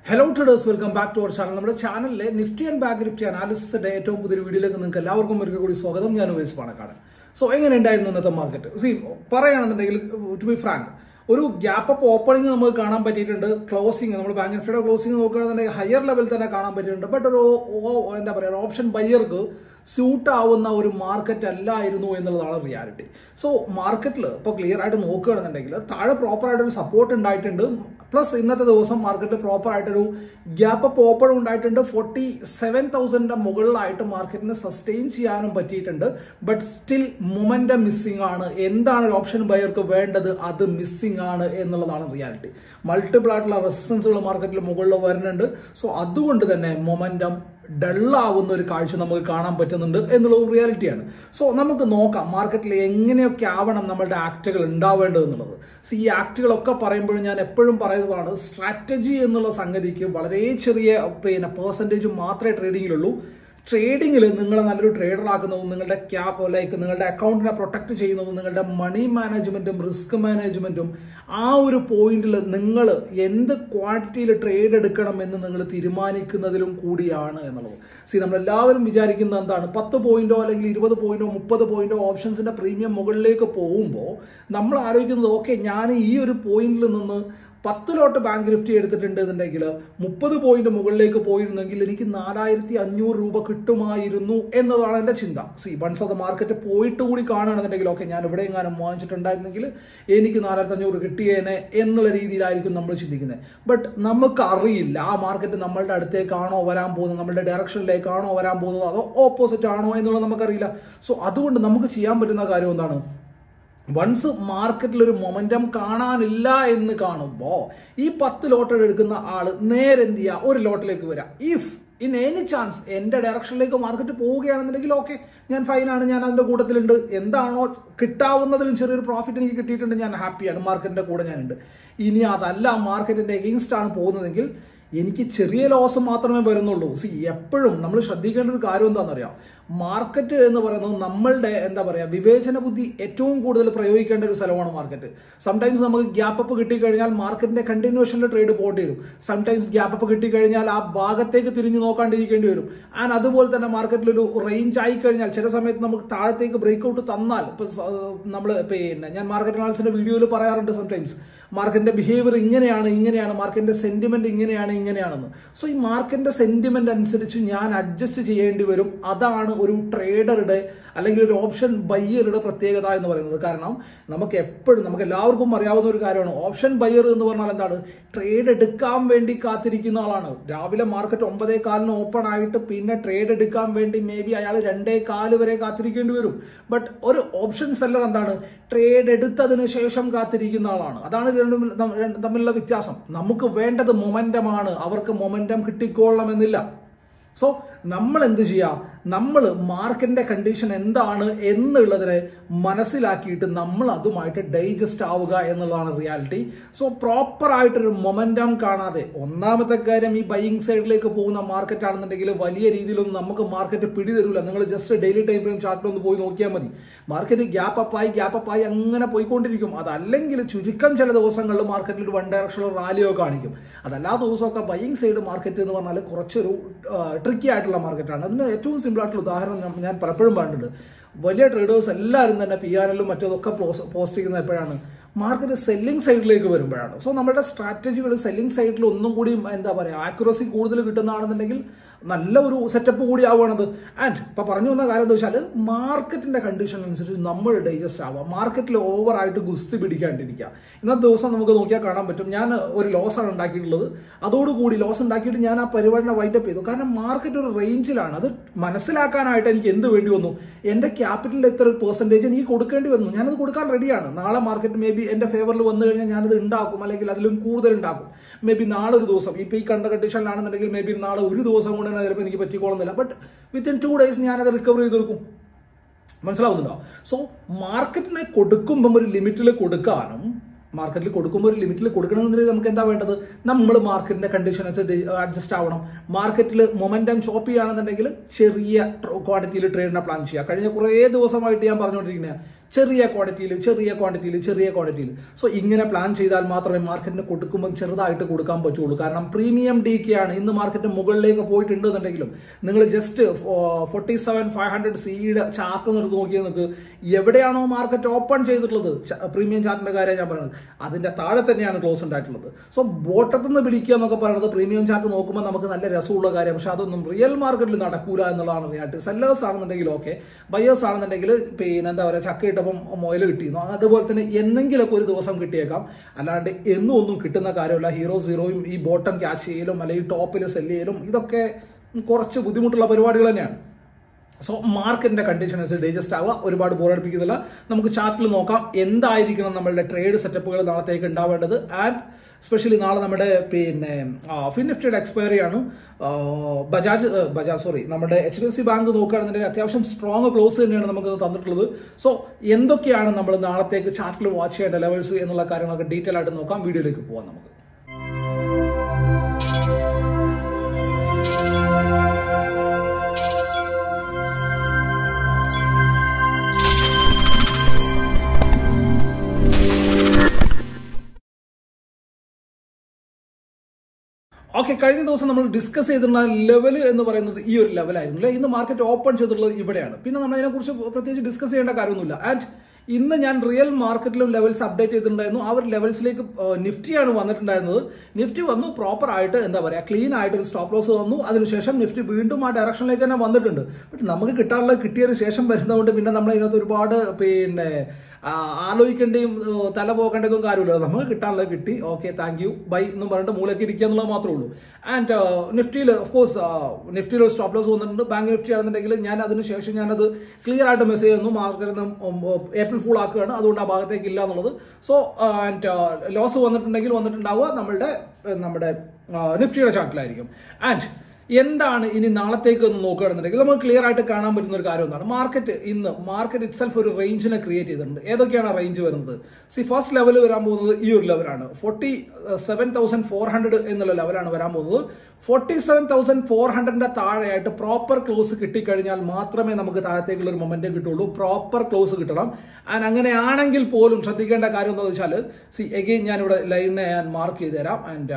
hello traders welcome back to our channel നമ്മുടെ ചാനലിലെ Nifty and bank Nifty അനാലിസിന്റെ ഏറ്റവും പുതിയ വീഡിയോയിലേക്ക് നിങ്ങൾക്ക് എല്ലാവർക്കും ഒരിക്കൽ കൂടി സ്വാഗതം ഞാൻ ഉവേസ് പാണക്കാട് സോ എങ്ങനെ ഉണ്ടായിരുന്നു ഇന്നത്തെ മാർക്കറ്റ് സി പറയുകയാണെന്നുണ്ടെങ്കിൽ ടു ബി ഫ്രാങ്ക് ഒരു ഗ്യാപ്പ് അപ്പ് ഓപ്പണിംഗ് നമുക്ക് കാണാൻ പറ്റിയിട്ടുണ്ട് ക്ലോസിംഗ് നമ്മൾ ബാങ്ക് നിഫ്റ്റിയുടെ ക്ലോസിംഗ് നോക്കുകയാണെന്നുണ്ടെങ്കിൽ ഹയർ ലെവൽ തന്നെ കാണാൻ പറ്റിയിട്ടുണ്ട് ബട്ട് ഒരു ഓ- എന്താ പറയുക ഓപ്ഷൻ ബയ്യർക്ക് സ്യൂട്ട് ആവുന്ന ഒരു മാർക്കറ്റ് അല്ലായിരുന്നു എന്നുള്ളതാണ് റിയാലിറ്റി സോ മാർക്കറ്റിൽ ഇപ്പോൾ ക്ലിയർ ആയിട്ട് നോക്കുകയാണെന്നുണ്ടെങ്കിൽ താഴെ പ്രോപ്പർ ആയിട്ടൊരു സപ്പോർട്ട് ഉണ്ടായിട്ടുണ്ട് പ്ലസ് ഇന്നത്തെ ദിവസം മാർക്കറ്റിൽ പ്രോപ്പർ ആയിട്ടൊരു ഗ്യാപ്പ് അപ്പ് ഓപ്പൺ ഉണ്ടായിട്ടുണ്ട് ഫോർട്ടി സെവൻ തൗസൻഡിന്റെ മുകളിലായിട്ട് മാർക്കറ്റിനെ സസ്റ്റെയിൻ ചെയ്യാനും പറ്റിയിട്ടുണ്ട് ബട്ട് സ്റ്റിൽ മൊമെന്റം മിസ്സിംഗ് ആണ് എന്താണ് ഒരു ഓപ്ഷൻ ബയർക്ക് വേണ്ടത് അത് മിസ്സിംഗ് ആണ് എന്നുള്ളതാണ് റിയാലിറ്റി മൾട്ടിപ്പിൾ ആയിട്ടുള്ള റെസിസ്റ്റൻസുകൾ മാർക്കറ്റിൽ മുകളിൽ വരുന്നുണ്ട് സോ അതുകൊണ്ട് തന്നെ മൊമെന്റം ഡള്ളാവുന്ന ഒരു കാഴ്ച നമുക്ക് കാണാൻ പറ്റുന്നുണ്ട് എന്നുള്ളത് റിയാലിറ്റിയാണ് സോ നമുക്ക് നോക്കാം മാർക്കറ്റിൽ എങ്ങനെയൊക്കെ ആവണം നമ്മളുടെ ആക്ടുകൾ ഉണ്ടാവേണ്ടത് എന്നുള്ളത് സോ ഈ ആക്ടുകളൊക്കെ പറയുമ്പോഴും ഞാൻ എപ്പോഴും പറയുന്നതാണ് സ്ട്രാറ്റജി എന്നുള്ള സംഗതിക്ക് വളരെ ചെറിയ പിന്നെ പെർസെൻറ്റേജ് മാത്രമേ ട്രേഡിങ്ങിലുള്ളൂ ട്രേഡിങ്ങിൽ നിങ്ങളെ നല്ലൊരു ട്രേഡർ ആക്കുന്നതും നിങ്ങളുടെ ക്യാപ് ലൈക്ക് നിങ്ങളുടെ അക്കൗണ്ടിനെ പ്രൊട്ടക്ട് ചെയ്യുന്നതും നിങ്ങളുടെ മണി മാനേജ്മെന്റും റിസ്ക് മാനേജ്മെന്റും ആ ഒരു പോയിന്റിൽ നിങ്ങൾ എന്ത് ക്വാണ്ടിറ്റിയിൽ ട്രേഡ് എടുക്കണം എന്ന് നിങ്ങൾ തീരുമാനിക്കുന്നതിലും കൂടിയാണ് എന്നുള്ളത് സി നമ്മളെല്ലാവരും വിചാരിക്കുന്നത് എന്താണ് പത്ത് പോയിന്റോ അല്ലെങ്കിൽ ഇരുപത് പോയിന്റോ മുപ്പത് പോയിന്റോ ഓപ്ഷൻസിന്റെ പ്രീമിയം മുകളിലേക്ക് പോകുമ്പോൾ നമ്മൾ ആലോചിക്കുന്നത് ഓക്കെ ഞാൻ ഈ ഒരു പോയിന്റിൽ നിന്ന് പത്ത് ലോട്ട് ബാങ്ക് നിഫ്റ്റി എടുത്തിട്ടുണ്ട് എന്നുണ്ടെങ്കിൽ മുപ്പത് പോയിന്റ് മുകളിലേക്ക് പോയിരുന്നെങ്കിൽ എനിക്ക് നാലായിരത്തി അഞ്ഞൂറ് രൂപ കിട്ടുമായിരുന്നു എന്നതാണ് എൻ്റെ ചിന്ത സി വൺസ് അത് മാർക്കറ്റ് പോയിട്ട് കൂടി കാണുകയാണെന്നുണ്ടെങ്കിൽ ഓക്കെ ഞാൻ ഇവിടെ എങ്ങാനും വാങ്ങിച്ചിട്ടുണ്ടായിരുന്നെങ്കിൽ എനിക്ക് നാലായിരത്തി അഞ്ഞൂറ് കിട്ടിയേനെ എന്നുള്ള രീതിയിലായിരിക്കും നമ്മൾ ചിന്തിക്കുന്നത് ബട്ട് നമുക്ക് അറിയില്ല ആ മാർക്കറ്റ് നമ്മളുടെ അടുത്തേക്കാണോ വരാൻ പോകുന്നത് നമ്മളുടെ ഡയറക്ഷനിലേക്കാണോ വരാൻ പോകുന്നത് അതോ ഓപ്പോസിറ്റ് ആണോ എന്നുള്ളത് നമുക്കറിയില്ല സോ അതുകൊണ്ട് നമുക്ക് ചെയ്യാൻ പറ്റുന്ന കാര്യം എന്താണ് വൺസ് മാർക്കറ്റിൽ ഒരു മൊമെന്റം കാണാനില്ല എന്ന് കാണുമ്പോൾ ഈ പത്ത് ലോട്ട് എടുക്കുന്ന ആള് നേരെ എന്ത് ചെയ്യുക ഒരു ലോട്ടിലേക്ക് വരാം ഇഫ് ഇൻ എനി ചാൻസ് എന്റെ ഡയറക്ഷനിലേക്ക് മാർക്കറ്റ് പോവുകയാണെന്നുണ്ടെങ്കിൽ ഓക്കെ ഞാൻ ഫൈനാണ് ഞാൻ അതിന്റെ കൂട്ടത്തിലുണ്ട് എന്താണോ കിട്ടാവുന്നതിലും ചെറിയൊരു പ്രോഫിറ്റ് എനിക്ക് കിട്ടിയിട്ടുണ്ട് ഞാൻ ഹാപ്പിയാണ് മാർക്കറ്റിന്റെ കൂടെ ഞാനുണ്ട് ഇനി അതല്ല മാർക്കറ്റിന്റെ എഗെയിൻസ്റ്റ് ആണ് പോകുന്നതെങ്കിൽ എനിക്ക് ചെറിയ ലോസ് മാത്രമേ വരുന്നുള്ളൂ സി എപ്പോഴും നമ്മൾ ശ്രദ്ധിക്കേണ്ട ഒരു കാര്യം എന്താണെന്നറിയാം മാർക്കറ്റ് എന്ന് പറയുന്നത് നമ്മളുടെ എന്താ പറയുക വിവേചന ബുദ്ധി ഏറ്റവും കൂടുതൽ പ്രയോഗിക്കേണ്ട ഒരു സ്ഥലമാണ് മാർക്കറ്റ് സംടൈംസ് നമുക്ക് ഗ്യാപ്പ് അപ്പ് കിട്ടിക്കഴിഞ്ഞാൽ മാർക്കറ്റിന്റെ കണ്ടിന്യൂഷനിൽ ട്രേഡ് പോകേണ്ടി വരും സംടൈംസ് ഗ്യാപ്പ് അപ്പ് കിട്ടിക്കഴിഞ്ഞാൽ ആ ഭാഗത്തേക്ക് തിരിഞ്ഞു നോക്കാണ്ടിരിക്കേണ്ടി വരും ആൻഡ് അതുപോലെ തന്നെ മാർക്കറ്റിൽ ഒരു റേഞ്ച് ആയി കഴിഞ്ഞാൽ ചില സമയത്ത് നമുക്ക് താഴത്തേക്ക് ബ്രേക്ക് ഔട്ട് തന്നാൽ ഇപ്പൊ നമ്മൾ പിന്നെ ഞാൻ മാർക്കറ്റ് അനാലിസിന്റെ വീഡിയോയിൽ പറയാറുണ്ട് സംടൈംസ് മാർക്കറ്റിന്റെ ബിഹേവിയർ ഇങ്ങനെയാണ് ഇങ്ങനെയാണ് മാർക്കറ്റിന്റെ സെന്റിമെന്റ് ഇങ്ങനെയാണ് ഇങ്ങനെയാണെന്ന് സോ ഈ മാർക്കറ്റിന്റെ സെന്റിമെന്റ് അനുസരിച്ച് ഞാൻ അഡ്ജസ്റ്റ് ചെയ്യേണ്ടി വരും അതാണ് ഒരു ട്രേഡറുടെ അല്ലെങ്കിൽ ഒരു ഓപ്ഷൻ ബയ്യറുടെ പ്രത്യേകത എന്ന് പറയുന്നത് കാരണം നമുക്ക് എപ്പോഴും നമുക്ക് എല്ലാവർക്കും അറിയാവുന്ന ഒരു കാര്യമാണ് ഓപ്ഷൻ ബയ്യർ എന്ന് പറഞ്ഞാൽ എന്താണ് ട്രേഡ് എടുക്കാൻ വേണ്ടി കാത്തിരിക്കുന്ന ആളാണ് രാവിലെ മാർക്കറ്റ് ഒമ്പതേ കാലിന് ഓപ്പൺ ആയിട്ട് പിന്നെ ട്രേഡ് എടുക്കാൻ വേണ്ടി മേ ബി അയാൾ രണ്ടേ കാല് വരെ കാത്തിരിക്കേണ്ടി വരും ബട്ട് ഒരു ഓപ്ഷൻ സെല്ലർ എന്താണ് ട്രേഡ് എടുത്തതിന് ശേഷം കാത്തിരിക്കുന്ന ആളാണ് അതാണ് ഇത് രണ്ടും തമ്മിൽ- തമ്മിലുള്ള വ്യത്യാസം നമുക്ക് വേണ്ടത് മൊമെന്റമാണ് അവർക്ക് മൊമെന്റം കിട്ടിക്കൊള്ളണമെന്നില്ല സോ നമ്മൾ എന്ത് ചെയ്യുക നമ്മൾ മാർക്കറ്റിന്റെ കണ്ടീഷൻ എന്താണ് എന്നുള്ളതിനെ മനസ്സിലാക്കിയിട്ട് നമ്മൾ അതുമായിട്ട് ഡൈജസ്റ്റ് ആവുക എന്നുള്ളതാണ് റിയാലിറ്റി സോ പ്രോപ്പർ ആയിട്ടൊരു മൊമെന്റം കാണാതെ ഒന്നാമത്തെ കാര്യം ഈ ബൈയിങ് സൈഡിലേക്ക് പോകുന്ന മാർക്കറ്റ് ആണെന്നുണ്ടെങ്കിൽ വലിയ രീതിയിലൊന്നും നമുക്ക് മാർക്കറ്റ് പിടിതരില്ല നിങ്ങൾ ജസ്റ്റ് ഡെയിലി ടൈം ഫ്രെയിം ചാർട്ടിൽ ഒന്ന് പോയി നോക്കിയാൽ മതി മാർക്കറ്റ് ഗ്യാപ്പ് അപ്പായി ഗ്യാപ്പ് അപ്പായി അങ്ങനെ പോയിക്കൊണ്ടിരിക്കും അതല്ലെങ്കിൽ ചുരുക്കം ചില ദിവസങ്ങളിൽ മാർക്കറ്റിൽ ഒരു വൺ ഡയറക്ഷണൽ റാലിയോ കാണിക്കും അതല്ലാത്ത ദിവസമൊക്കെ ബൈയിങ് സൈഡ് മാർക്കറ്റ് എന്ന് പറഞ്ഞാൽ കുറച്ചൊരു ട്രിക്കി ആയിട്ടുള്ള മാർക്കറ്റാണ് അതിന് ഏറ്റവും സിമ്പിൾ ആയിട്ടുള്ള ഉദാഹരണം ഞാൻ- ഞാൻ പലപ്പോഴും പറഞ്ഞിട്ടുണ്ട് വലിയ ട്രേഡേഴ്സ് എല്ലാവരും തന്നെ പി ആർ എല്ലും മറ്റതൊക്കെ പോസ്റ്റ് ചെയ്യുന്നത് എപ്പോഴാണ് മാർക്കറ്റ് സെല്ലിംഗ് സൈഡിലേക്ക് വരുമ്പോഴാണ് സോ നമ്മുടെ സ്ട്രാറ്റജികൾ സെല്ലിംഗ് സൈഡിൽ ഒന്നും കൂടി എന്താ പറയുക ആക്യുറസി കൂടുതൽ കിട്ടുന്നതാണെന്നുണ്ടെങ്കിൽ നല്ല ഒരു സെറ്റപ്പ് കൂടി ആവുകയാണത് ആൻഡ് ഇപ്പൊ പറഞ്ഞു വന്ന കാര്യം എന്താ വെച്ചാൽ മാർക്കറ്റിന്റെ കണ്ടീഷൻ അനുസരിച്ച് നമ്മൾ ഡൈജസ്റ്റ് ആവുക മാർക്കറ്റിൽ ഓവറായിട്ട് ഗുസ്തി പിടിക്കാണ്ടിരിക്കുക ഇന്നത്തെ ദിവസം നമുക്ക് നോക്കിയാൽ കാണാൻ പറ്റും ഞാൻ ഒരു ലോസ് ആണ് ഉണ്ടാക്കിയിട്ടുള്ളത് അതോടുകൂടി ലോസ് ഉണ്ടാക്കിയിട്ട് ഞാൻ ആ പരിപാടിനെ വൈൻഡപ്പ് ചെയ്തു കാരണം മാർക്കറ്റ് ഒരു റേഞ്ചിലാണ് അത് മനസ്സിലാക്കാനായിട്ട് എനിക്ക് എന്ത് വേണ്ടി വന്നു എന്റെ ക്യാപിറ്റലിൽ എത്ര പെർസെൻറ്റേജ് എനിക്ക് കൊടുക്കേണ്ടി വന്നു ഞാനത് കൊടുക്കാൻ റെഡിയാണ് നാളെ മാർക്കറ്റ് മേ ബി എന്റെ ഫേവറിൽ വന്നു കഴിഞ്ഞാൽ ഞാനത് ഉണ്ടാക്കും അല്ലെങ്കിൽ അതിലും കൂടുതൽ ഉണ്ടാക്കും മേ ബി നാളെ ഒരു ദിവസം ഇപ്പൊ ഈ കണ്ട കണ്ടീഷനിലാണെന്നുണ്ടെങ്കിൽ മേ ബി നാളെ ഒരു ദിവസം കൊണ്ട് തന്നെ ചിലപ്പോൾ എനിക്ക് പറ്റിക്കോളുന്നില്ല ബട്ട് വിത്തിൻ ടു ഡേയ്സ് ഞാനത് റിക്കവർ ചെയ്തെടുക്കും മനസ്സിലാവുന്നുണ്ടോ സോ മാർക്കറ്റിനെ കൊടുക്കുമ്പം ഒരു ലിമിറ്റിൽ കൊടുക്കാനും മാർക്കറ്റിൽ കൊടുക്കുമ്പോൾ ഒരു ലിമിറ്റിൽ കൊടുക്കണമെന്നുണ്ടെങ്കിൽ നമുക്ക് എന്താ വേണ്ടത് നമ്മൾ മാർക്കറ്റിന്റെ കണ്ടീഷൻ വെച്ച് അഡ്ജസ്റ്റ് ആവണം മാർക്കറ്റിൽ മൊമെന്റം ഷോപ്പ് ചെയ്യുകയാണെന്നുണ്ടെങ്കിൽ ചെറിയ ക്വാണ്ടിറ്റിയിൽ ട്രേഡിനെ പ്ലാൻ ചെയ്യുക കഴിഞ്ഞ കുറേ ദിവസമായിട്ട് ഞാൻ പറഞ്ഞുകൊണ്ടിരിക്കുന്നത് ചെറിയ ക്വാണ്ടിറ്റിയിൽ ചെറിയ ക്വാണ്ടിറ്റിയിൽ ചെറിയ ക്വാണ്ടിറ്റിയിൽ സോ ഇങ്ങനെ പ്ലാൻ ചെയ്താൽ മാത്രമേ മാർക്കറ്റിന് കൊടുക്കുമ്പോൾ ചെറുതായിട്ട് കൊടുക്കാൻ പറ്റുള്ളൂ കാരണം പ്രീമിയം ഡി കെ ആണ് ഇന്ന് മാർക്കറ്റ് മുകളിലേക്ക് പോയിട്ടുണ്ടെന്നുണ്ടെങ്കിലും നിങ്ങൾ just forty seven five hundred സിയുടെ ചാർട്ട് ഒന്ന് എടുത്ത് നോക്കിയാൽ നിങ്ങൾക്ക് എവിടെയാണോ മാർക്കറ്റ് ഓപ്പൺ ചെയ്തിട്ടുള്ളത് പ്രീമിയം ചാർട്ടിന്റെ കാര്യം ഞാൻ പറയുന്നത് അതിന്റെ താഴെ തന്നെയാണ് ക്ലോസ് ഉണ്ടായിട്ടുള്ളത് സോ ബോട്ടത്തിൽ നിന്ന് പിടിക്കുക എന്നൊക്കെ പറയുന്നത് പ്രീമിയം ചാർട്ട് നോക്കുമ്പോൾ നമുക്ക് നല്ല രസമുള്ള കാര്യം പക്ഷെ അതൊന്നും റിയൽ മാർക്കറ്റിൽ നടക്കൂല എന്നുള്ളതാണ് റിയാലിറ്റി സെല്ലേഴ്സ് ആണെന്നുണ്ടെങ്കിൽ ഓക്കെ ബയേഴ്സ് ആണെന്നുണ്ടെങ്കിൽ പിന്നെ എന്താ പറയുക ചക്ക ഇട്ടപ്പം മൊയിൽ കിട്ടിയിരുന്നു അതുപോലെ തന്നെ എന്തെങ്കിലുമൊക്കെ ഒരു ദിവസം കിട്ടിയേക്കാം അല്ലാണ്ട് എന്നും ഒന്നും കിട്ടുന്ന കാര്യമല്ല ഹീറോ സീറോയും ഈ ബോട്ടം ക്യാച്ച് ചെയ്യലും അല്ലെങ്കിൽ ടോപ്പിൽ സെല് ചെയ്യലും ഇതൊക്കെ കുറച്ച് ബുദ്ധിമുട്ടുള്ള പരിപാടികൾ തന്നെയാണ് സോ മാർക്കറ്റിന്റെ കണ്ടീഷൻ അനുസരിച്ച് ഡൈജസ്റ്റ് ആവുക ഒരുപാട് ബോറടിപ്പിക്കുന്നില്ല നമുക്ക് ചാർട്ടിൽ നോക്കാം എന്തായിരിക്കണം നമ്മളുടെ ട്രേഡ് സെറ്റപ്പുകൾ നാളത്തേക്ക് ഉണ്ടാവേണ്ടത് ആൻഡ് സ്പെഷ്യലി നാളെ നമ്മുടെ പിന്നെ ഫിൻ നിഫ്റ്റിയുടെ എക്സ്പയറി ആണ് ആ, ബജാജ് ഏ, ബജാജ് സോറി നമ്മുടെ H D F C bank നോക്കുകയാണെന്നുണ്ടെങ്കിൽ അത്യാവശ്യം സ്ട്രോങ് ക്ലോസ് തന്നെയാണ് നമുക്ക് തന്നിട്ടുള്ളത് സോ എന്തൊക്കെയാണ് നമ്മൾ നാളത്തേക്ക് ചാർട്ടിൽ വാച്ച് ചെയ്യേണ്ട ലെവൽസ് എന്നുള്ള കാര്യങ്ങളൊക്കെ ഡീറ്റെയിൽ ആയിട്ട് നോക്കാം വീഡിയോയിലേക്ക് പോകാം നമുക്ക് ഓക്കെ കഴിഞ്ഞ ദിവസം നമ്മൾ ഡിസ്കസ് ചെയ്തിട്ടുള്ള ലെവൽ എന്ന് പറയുന്നത് ഈ ഒരു ലെവലായിരുന്നു അല്ലേ ഇന്ന് മാർക്കറ്റ് ഓപ്പൺ ചെയ്തിട്ടുള്ളത് ഇവിടെയാണ് പിന്നെ നമ്മൾ അതിനെക്കുറിച്ച് പ്രത്യേകിച്ച് ഡിസ്കസ് ചെയ്യേണ്ട കാര്യമൊന്നുമില്ല ആൻഡ് ഇന്ന് ഞാൻ റിയൽ മാർക്കറ്റിലും ലെവൽസ് അപ്ഡേറ്റ് ചെയ്തിട്ടുണ്ടായിരുന്നു ആ ഒരു ലെവൽസിലേക്ക് നിഫ്റ്റിയാണ് വന്നിട്ടുണ്ടായിരുന്നത് നിഫ്റ്റി വന്നു പ്രോപ്പർ ആയിട്ട് എന്താ പറയുക ക്ലീൻ ആയിട്ട് ഒരു സ്റ്റോപ്പ് ലോസ് വന്നു അതിനുശേഷം നിഫ്റ്റി വീണ്ടും ആ ഡയറക്ഷനിലേക്ക് തന്നെ വന്നിട്ടുണ്ട് ബട്ട് നമുക്ക് കിട്ടാനുള്ളത് കിട്ടിയതിന് ശേഷം വരുന്നതുകൊണ്ട് പിന്നെ നമ്മൾ ഇതിനകത്ത് ഒരുപാട് പിന്നെ ആ, ആലോചിക്കേണ്ടിയും ഏ, തല പോകേണ്ടതും കാര്യമില്ല നമുക്ക് കിട്ടാനുള്ളത് കിട്ടി ഓക്കെ താങ്ക് യു ബൈ എന്ന് പറഞ്ഞിട്ട് മൂലക്ക് ഇരിക്കുക എന്നുള്ളത് മാത്രമേ ഉള്ളൂ ആൻഡ് നിഫ്റ്റിയിൽ ഓഫ് കോഴ്സ് നിഫ്റ്റിയിൽ ഒരു സ്റ്റോപ്പ് ലോസ് വന്നിട്ടുണ്ട് ബാങ്ക് നിഫ്റ്റി ആണെന്നുണ്ടെങ്കിൽ ഞാൻ അതിന് ശേഷം ഞാനത് ക്ലിയർ ആയിട്ട് മെസ്സേജ് തന്നു മാർക്കറ്റിൽ നിന്ന് ഏപ്രിൽ ഫുൾ ആക്കുകയാണ് അതുകൊണ്ട് ആ ഭാഗത്തേക്ക് ഇല്ല എന്നുള്ളത് സോ ആൻഡ് ലോസ് വന്നിട്ടുണ്ടെങ്കിൽ വന്നിട്ടുണ്ടാവുക നമ്മളുടെ ഏ, നമ്മുടെ ആ, നിഫ്റ്റിയുടെ ചാർട്ടിലായിരിക്കും ആൻഡ് എന്താണ് ഇനി നാളത്തേക്ക് ഒന്ന് നോക്കുകയാണെന്നുണ്ടെങ്കിൽ നമുക്ക് ക്ലിയർ ആയിട്ട് കാണാൻ പറ്റുന്ന ഒരു കാര്യം എന്താണ് മാർക്കറ്റ് ഇന്ന് മാർക്കറ്റ് ഇറ്റ് സെൽഫ് ഒരു റേഞ്ചിനെ ക്രിയേറ്റ് ചെയ്തിട്ടുണ്ട് ഏതൊക്കെയാണ് റേഞ്ച് വരുന്നത് സി ഫസ്റ്റ് ലെവൽ വരാൻ പോകുന്നത് ഈ ഒരു ലെവലാണ് forty seven thousand four hundred എന്നുള്ള ലെവലാണ് വരാൻ പോകുന്നത് ഫോർട്ടി സെവൻ തൗസൻഡ് ഫോർ ഹൺഡ്രഡിന്റെ താഴെയായിട്ട് പ്രോപ്പർ ക്ലോസ് കിട്ടിക്കഴിഞ്ഞാൽ മാത്രമേ നമുക്ക് താഴത്തേക്കുള്ള ഒരു മൊമെന്റം കിട്ടുള്ളൂ പ്രോപ്പർ ക്ലോസ് കിട്ടണം ആൻഡ് അങ്ങനെയാണെങ്കിൽ പോലും ശ്രദ്ധിക്കേണ്ട കാര്യം എന്താണെന്ന് വെച്ചാൽ സി എഗെയിൻ ഞാൻ ഇവിടെ ലൈനിനെ ഞാൻ മാർക്ക് ചെയ്ത് തരാം and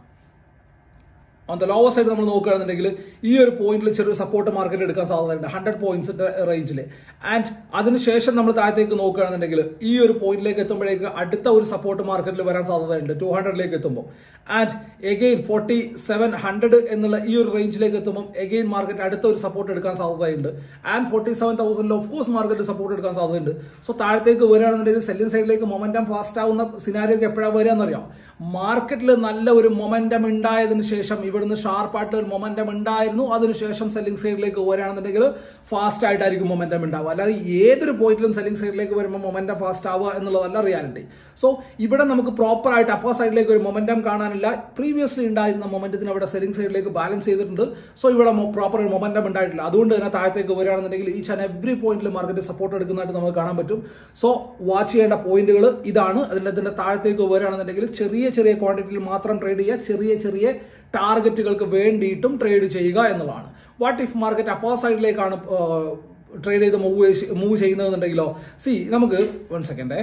on the lower side നമ്മൾ നോക്കുകയാണെന്നുണ്ടെങ്കിൽ ഈ ഒരു പോയിന്റിൽ ചെറിയൊരു സപ്പോർട്ട് മാർക്കറ്റ് എടുക്കാൻ സാധ്യതയുണ്ട് ഹൺഡ്രഡ് പോയിന്റ്സിന്റെ റേഞ്ചിൽ ആൻഡ് അതിനുശേഷം നമ്മൾ താഴത്തേക്ക് നോക്കുകയാണെന്നുണ്ടെങ്കിൽ ഈ ഒരു പോയിന്റിലേക്ക് എത്തുമ്പോഴേക്ക് അടുത്ത ഒരു സപ്പോർട്ട് മാർക്കറ്റിൽ വരാൻ സാധ്യതയുണ്ട് ടു ഹൺഡ്രഡിലേക്ക് എത്തുമ്പോൾ and again forty seven hundred എന്നുള്ള ഈ ഒരു റേഞ്ചിലേക്ക് എത്തുമ്പോൾ എഗെയിൻ മാർക്കറ്റ് അടുത്ത ഒരു സപ്പോർട്ട് എടുക്കാൻ സാധ്യതയുണ്ട് ആൻഡ് ഫോർട്ടി സെവൻ തൗസൻഡിൽ ഓഫ് കോഴ്സ് മാർക്കറ്റ് സപ്പോർട്ട് എടുക്കാൻ സാധ്യതയുണ്ട് സോ താഴത്തേക്ക് വരികയാണെന്നുണ്ടെങ്കിൽ സെല്ലിംഗ് സൈഡിലേക്ക് മൊമെന്റം ഫാസ്റ്റ് ആവുന്ന സിനാരിയോ ഒക്കെ എപ്പോഴാണ് വരിക എന്നറിയാം മാർക്കറ്റിൽ നല്ല ഒരു മൊമെന്റം ഉണ്ടായതിനു ശേഷം ഇവിടുന്ന് ഷാർപ്പായിട്ട് ഒരു മൊമെന്റം ഉണ്ടായിരുന്നു അതിനുശേഷം സെല്ലിംഗ് സൈഡിലേക്ക് വരികയാണെന്നുണ്ടെങ്കിൽ ഫാസ്റ്റ് ആയിട്ടായിരിക്കും മൊമെന്റം ഉണ്ടാവുക അല്ലാതെ ഏതൊരു പോയിന്റിലും സെല്ലിംഗ് സൈഡിലേക്ക് വരുമ്പോൾ മൊമെന്റം ഫാസ്റ്റ് ആവുക എന്നുള്ളതല്ല റിയാലിറ്റി സോ ഇവിടെ നമുക്ക് പ്രോപ്പർ ആയിട്ട് അപ്പർ സൈഡിലേക്ക് ഒരു മൊമെന്റം കാണാനില്ല പ്രീവിയസ്ലി ഉണ്ടായിരുന്ന മൊമെന്റത്തിന് അവിടെ സെല്ലിംഗ് സൈഡിലേക്ക് ബാലൻസ് ചെയ്തിട്ടുണ്ട് സോ ഇവിടെ പ്രോപ്പർ ഒരു മൊമെന്റം ഉണ്ടായിട്ടില്ല അതുകൊണ്ട് തന്നെ താഴത്തേക്ക് വരികയാണെന്നുണ്ടെങ്കിൽ ഈച്ച് ആൻഡ് എവറി പോയിന്റിൽ മാർക്കറ്റ് സപ്പോർട്ട് എടുക്കുന്നതായിട്ട് നമുക്ക് കാണാൻ പറ്റും സോ വാച്ച് ചെയ്യേണ്ട പോയിന്റുകൾ ഇതാണ് അതിന്റെ അതിന്റെ താഴത്തേക്ക് വരികയാണെന്നുണ്ടെങ്കിൽ ചെറിയ ചെറിയ ക്വാണ്ടിറ്റിയിൽ മാത്രം ട്രേഡ് ചെയ്യുക ചെറിയ ചെറിയ ടാർഗറ്റുകൾക്ക് വേണ്ടിയിട്ടും ട്രേഡ് ചെയ്യുക എന്നുള്ളതാണ് വാട്ട് ഇഫ് മാർക്കറ്റ് അപ്പർ സൈഡിലേക്കാണ് ട്രേഡ് ചെയ്ത് മൂവ് മൂവ് ചെയ്യുന്നതെന്നുണ്ടെങ്കിലോ സി നമുക്ക് വൺ സെക്കൻഡേ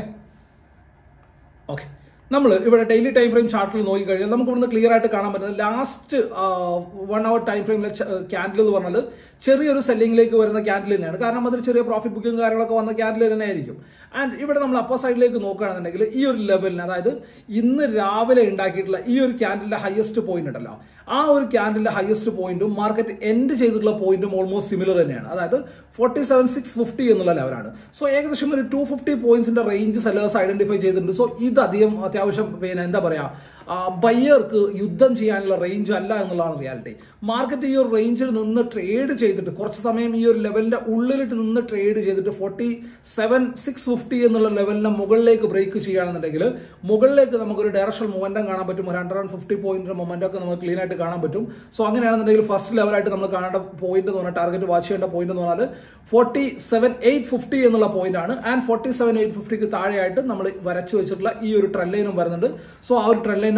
ഓക്കെ നമ്മൾ ഇവിടെ ഡെയിലി ടൈം ഫ്രെയിം ചാർട്ടിൽ നോക്കി കഴിഞ്ഞാൽ നമുക്ക് ഇവിടുന്ന് ക്ലിയർ ആയിട്ട് കാണാൻ പറ്റുന്നത് ലാസ്റ്റ് വൺ അവർ ടൈം ഫ്രെയിമിലെ ക്യാൻഡിൽ എന്ന് പറഞ്ഞാൽ ചെറിയൊരു സെല്ലിംഗിലേക്ക് വരുന്ന ക്യാൻഡിൽ തന്നെയാണ് കാരണം അതിൽ ചെറിയ പ്രോഫിറ്റ് ബുക്കിംഗ് കാര്യങ്ങളൊക്കെ വന്ന ക്യാൻഡിൽ തന്നെ ആയിരിക്കും ആൻഡ് ഇവിടെ നമ്മൾ അപ്പർ സൈഡിലേക്ക് നോക്കുകയാണെന്നുണ്ടെങ്കിൽ ഈ ഒരു ലെവലിന് അതായത് ഇന്ന് രാവിലെ ഉണ്ടാക്കിയിട്ടുള്ള ഈ ഒരു ക്യാൻഡിലിന്റെ ഹയസ്റ്റ് പോയിന്റ് ഉണ്ടല്ലോ ആ ഒരു ക്യാൻഡിലിന്റെ ഹയസ്റ്റ് പോയിന്റും മാർക്കറ്റ് എൻഡ് ചെയ്തിട്ടുള്ള പോയിന്റും ഓൾമോസ്റ്റ് സിമിലർ തന്നെയാണ് അതായത് ഫോർട്ടി സെവൻ സിക്സ് ഫിഫ്റ്റി എന്നുള്ള ലെവലാണ് സോ ഏകദേശം ഒരു ടു ഫിഫ്റ്റി പോയിന്റ്സിന്റെ റേഞ്ച് സെല്ലേഴ്സ് ഐഡന്റിഫൈ ചെയ്തിട്ടുണ്ട് സോ ഇത് അധികം അത്യാവശ്യം പിന്നെ എന്താ പറയാ ബയ്യർക്ക് യുദ്ധം ചെയ്യാനുള്ള റേഞ്ച് അല്ല എന്നുള്ളതാണ് റിയാലിറ്റി മാർക്കറ്റ് ഈ ഒരു റേഞ്ചിൽ നിന്ന് ട്രേഡ് ചെയ്തിട്ട് കുറച്ച് സമയം ഈ ഒരു ലെവലിന്റെ ഉള്ളിലിട്ട് നിന്ന് ട്രേഡ് ചെയ്തിട്ട് ഫോർട്ടി സെവൻ സിക്സ് ഫിഫ്റ്റി എന്നുള്ള ലെവലിനെ മുകളിലേക്ക് ബ്രേക്ക് ചെയ്യുകയാണെന്നുണ്ടെങ്കിൽ മുകളിലേക്ക് നമുക്കൊരു ഡയറക്ഷൻ മൊമെന്റം കാണാൻ പറ്റും ഒരു hundred and fifty point momentum ഒക്കെ നമുക്ക് ക്ലീൻ ആയിട്ട് കാണാൻ പറ്റും സോ അങ്ങനെയാണെന്നുണ്ടെങ്കിൽ ഫസ്റ്റ് ലെവലായിട്ട് നമ്മൾ കാണേണ്ട പോയിന്റ് എന്ന് പറഞ്ഞാൽ ടാർഗറ്റ് വാച്ച് ചെയ്യേണ്ട പോയിന്റ് എന്ന് പറഞ്ഞാൽ ഫോർട്ടി സെവൻ എയ്റ്റ് ഫിഫ്റ്റി എന്നുള്ള പോയിന്റ് ആണ് ആൻഡ് ഫോർട്ടി സെവൻ എയ്റ്റ് ഫിഫ്റ്റിക്ക് താഴെയായിട്ട് നമ്മൾ വരച്ചു വെച്ചിട്ടുള്ള ഈ ഒരു ട്രെൻഡ് ലൈനും വരുന്നുണ്ട് സോ ആ ഒരു ട്രെൻഡ് ലൈനെ